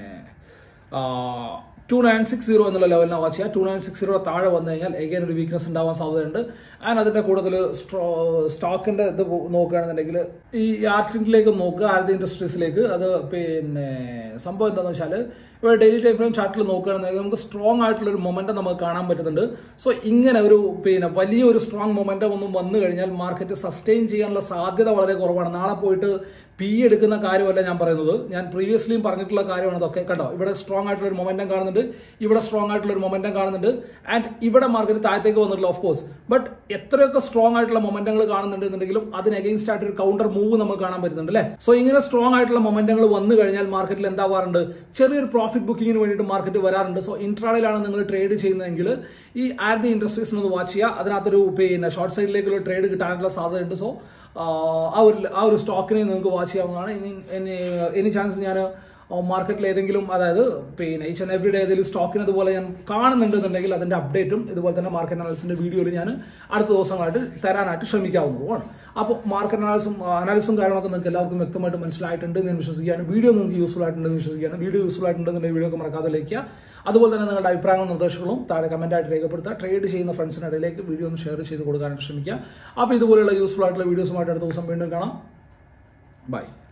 ടു നയൻ സിക്സ് സീറോ എന്നുള്ള ലെവലിനെ വാച്ച് ചെയ്യുക ടു നയൻ സിക്സ് സീറോ താഴെ വന്നു കഴിഞ്ഞാൽ എഗെയിൻ ഒരു വീക്ക്നെസ് ഉണ്ടാവാൻ സാധ്യതയുണ്ട് ആൻഡ് അതിന്റെ കൂടുതൽ സ്റ്റോക്കിന്റെ ഇത് പോ- നോക്കുകയാണെന്നുണ്ടെങ്കിൽ ഈ ആർട്ടിലേക്ക് നോക്കുക ആരതി ഇൻഡസ്ട്രീസിലേക്ക് അത് പിന്നെ സംഭവം എന്താണെന്ന് വെച്ചാൽ ഇവിടെ ഡെയിലി ടൈം ഫ്രെയിം ചാർട്ടിൽ നോക്കുകയാണെന്നുണ്ടെങ്കിൽ നമുക്ക് സ്ട്രോങ് ആയിട്ടുള്ള ഒരു മൊമെന്റം നമുക്ക് കാണാൻ പറ്റുന്നുണ്ട് സോ ഇങ്ങനെ ഒരു പിന്നെ വലിയ ഒരു സ്ട്രോങ് മൊമെന്റം ഒന്നും വന്നു കഴിഞ്ഞാൽ മാർക്കറ്റ് സസ്റ്റെയിൻ ചെയ്യാനുള്ള സാധ്യത വളരെ കുറവാണ് നാളെ പോയിട്ട് പി എടുക്കുന്ന കാര്യമല്ല ഞാൻ പറയുന്നത് ഞാൻ പ്രീവിയസ്ലിയും പറഞ്ഞിട്ടുള്ള കാര്യമാണ് അതൊക്കെ കണ്ടോ ഇവിടെ സ്ട്രോങ് ആയിട്ടുള്ള ഒരു മൊമെന്റം കാണുന്നുണ്ട് ഇവിടെ സ്ട്രോങ് ആയിട്ടുള്ള ഒരു മൊമെന്റം കാണുന്നുണ്ട് ആൻഡ് ഇവിടെ മാർക്കറ്റ് താഴത്തേക്ക് വന്നിട്ടില്ല ഓഫ് കോഴ്സ് ബട്ട് എത്രയൊക്കെ സ്ട്രോങ് ആയിട്ടുള്ള മൊമെന്റങ്ങൾ കാണുന്നുണ്ട് എന്നുണ്ടെങ്കിലും അതിന് അഗെയിൻസ്റ്റ് ആയിട്ട് ഒരു കൗണ്ടർ മൂവ് നമുക്ക് കാണാൻ പറ്റുന്നുണ്ട് അല്ലേ സോ ഇങ്ങനെ സ്ട്രോങ് ആയിട്ടുള്ള മൊമെന്റങ്ങൾ വന്നു കഴിഞ്ഞാൽ മാർക്കറ്റിൽ എന്താവാറുണ്ട് ചെറിയൊരു പ്രോഫിറ്റ് ബുക്കിങ്ങിന് വേണ്ടിയിട്ട് മാർക്കറ്റ് വരാറുണ്ട് സോ ഇൻട്രാഡയിലാണ് നിങ്ങൾ ട്രേഡ് ചെയ്യുന്നതെങ്കിൽ ഈ ആർ ദി ഇൻഡസ്ട്രീസ് ഒന്ന് വാച്ച് ചെയ്യുക അതിനകത്തൊരു പിന്നെ ഷോർട്ട് സൈഡിലേക്കുള്ള ട്രേഡ് കിട്ടാനുള്ള സാധ്യതയുണ്ട് സോ ആ ഒരു ആ ഒരു സ്റ്റോക്കിനെ നിങ്ങൾക്ക് വാച്ച് ചെയ്യാവുന്നതാണ് ഇനി ഇനി എനി ചാൻസ് ഞാൻ മാർക്കറ്റിൽ ഏതെങ്കിലും അതായത് പിന്നെ ഈച്ച് ആൻഡ് എവറി ഡേ ഏതെങ്കിലും സ്റ്റോക്കിന് അതുപോലെ ഞാൻ കാണുന്നുണ്ടെന്നുണ്ടെങ്കിൽ അതിന്റെ അപ്ഡേറ്റും ഇതുപോലെ തന്നെ മാർക്കറ്റ് അനാലിസിന്റെ വീഡിയോയിൽ ഞാൻ അടുത്ത ദിവസങ്ങളായിട്ട് തരാനായിട്ട് ശ്രമിക്കാവുന്നതുമാണ് അപ്പോൾ മാർക്കറ്റ് അനാലിസും അനാലിസും കാര്യങ്ങളൊക്കെ നിങ്ങൾക്ക് എല്ലാവർക്കും വ്യക്തമായിട്ട് മനസ്സിലായിട്ടുണ്ട് എന്ന് ഞാൻ വിശ്വസിക്കുകയാണ് വീഡിയോ നിങ്ങൾക്ക് യൂസ്ഫുൾ ആയിട്ടുണ്ടെന്ന് വിശ്വസിക്കുകയാണ് വീഡിയോ യൂസ്ഫുൾ ആയിട്ടുണ്ടെന്നുണ്ടെങ്കിൽ വീഡിയോ ഒക്കെ മറക്കാതെ ലയിക്കുക അതുപോലെ തന്നെ നിങ്ങളുടെ അഭിപ്രായങ്ങളും നിർദ്ദേശങ്ങളും താഴെ കമന്റായിട്ട് രേഖപ്പെടുത്തുക ട്രേഡ് ചെയ്യുന്ന ഫ്രണ്ട്സിനിടയിലേക്ക് വീഡിയോ ഒന്ന് ഷെയർ ചെയ്ത് കൊടുക്കാനായിട്ട് ശ്രമിക്കുക അപ്പോൾ ഇതുപോലെയുള്ള യൂസ്ഫുൾ ആയിട്ടുള്ള വീഡിയോസുമായിട്ട് അടുത്ത ദിവസം വീണ്ടും കാണാം ബൈ